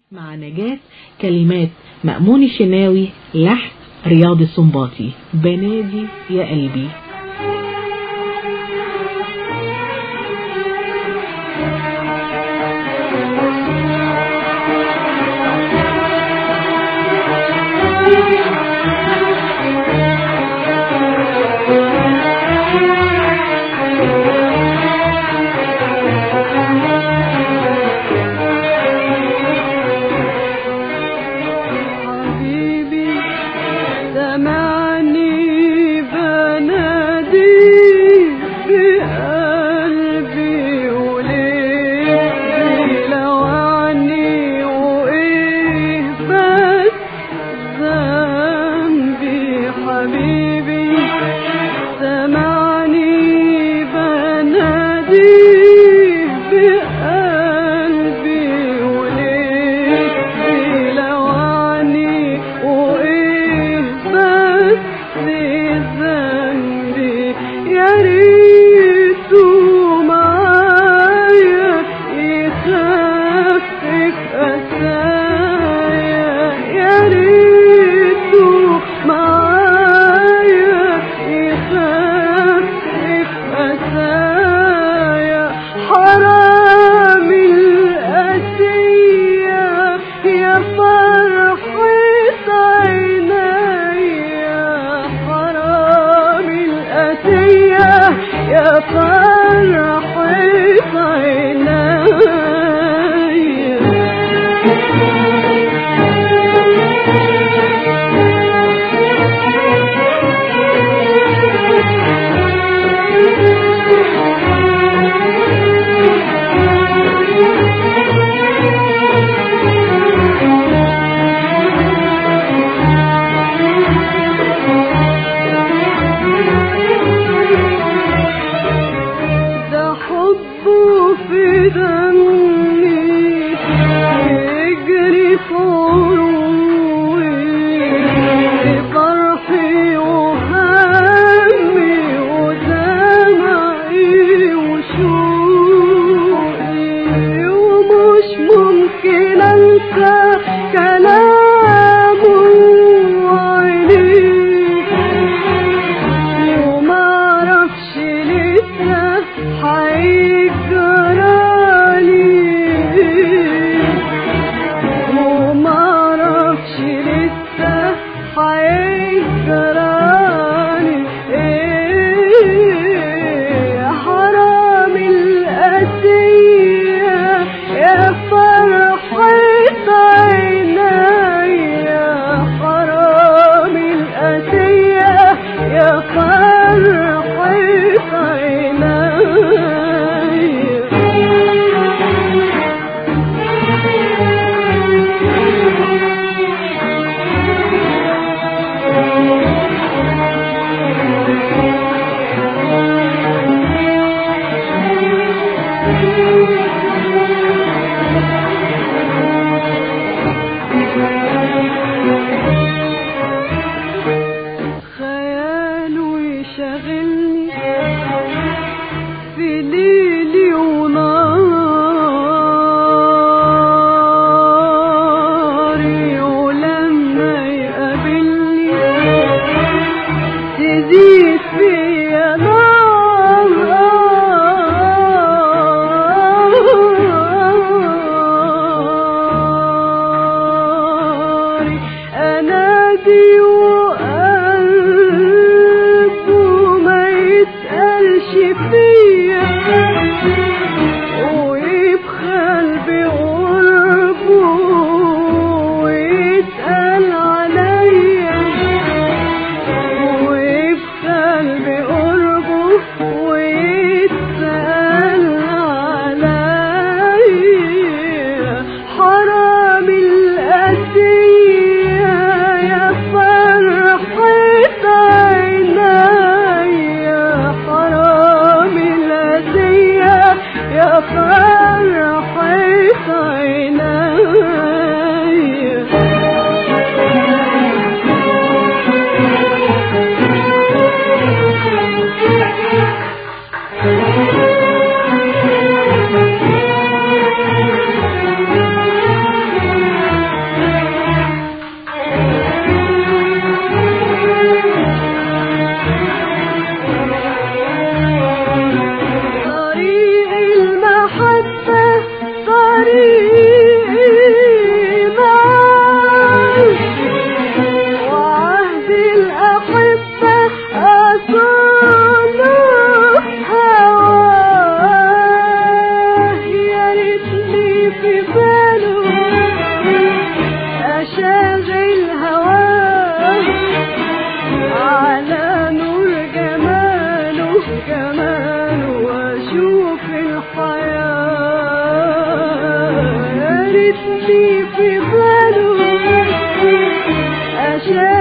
مع نجاة كلمات مأمون الشناوي لحن رياض السنباطي بنادي يا قلبي حبيبي سمعني بنادي بقلبي وليه بيلوعني وايه بس ذنبي حبيبي سمعني بنادي بقلبي وليه بيلوعني وايه بس ذنبي يا ريته معايا يخفف أسايا يا ريته معايا يخفف أسايا حرام الأسية يا فرحة عينيا حرام الأسية يا فرحة عينيا ده حبه في دمي يجري في عروقي فرحي وهمي ودمعي وشوقي ومش ممكن انسى كلامه وعينيه وما اعرفش لسه هيجرالي وما اعرفش لسه هيجرالي ايه حرام الأسية يا فرحة عينيا حرام الأسية يا فرحة عينيا في باله أشاغل هواه على نور جماله جماله وأشوف الحياة يا ريتني في باله أشاغل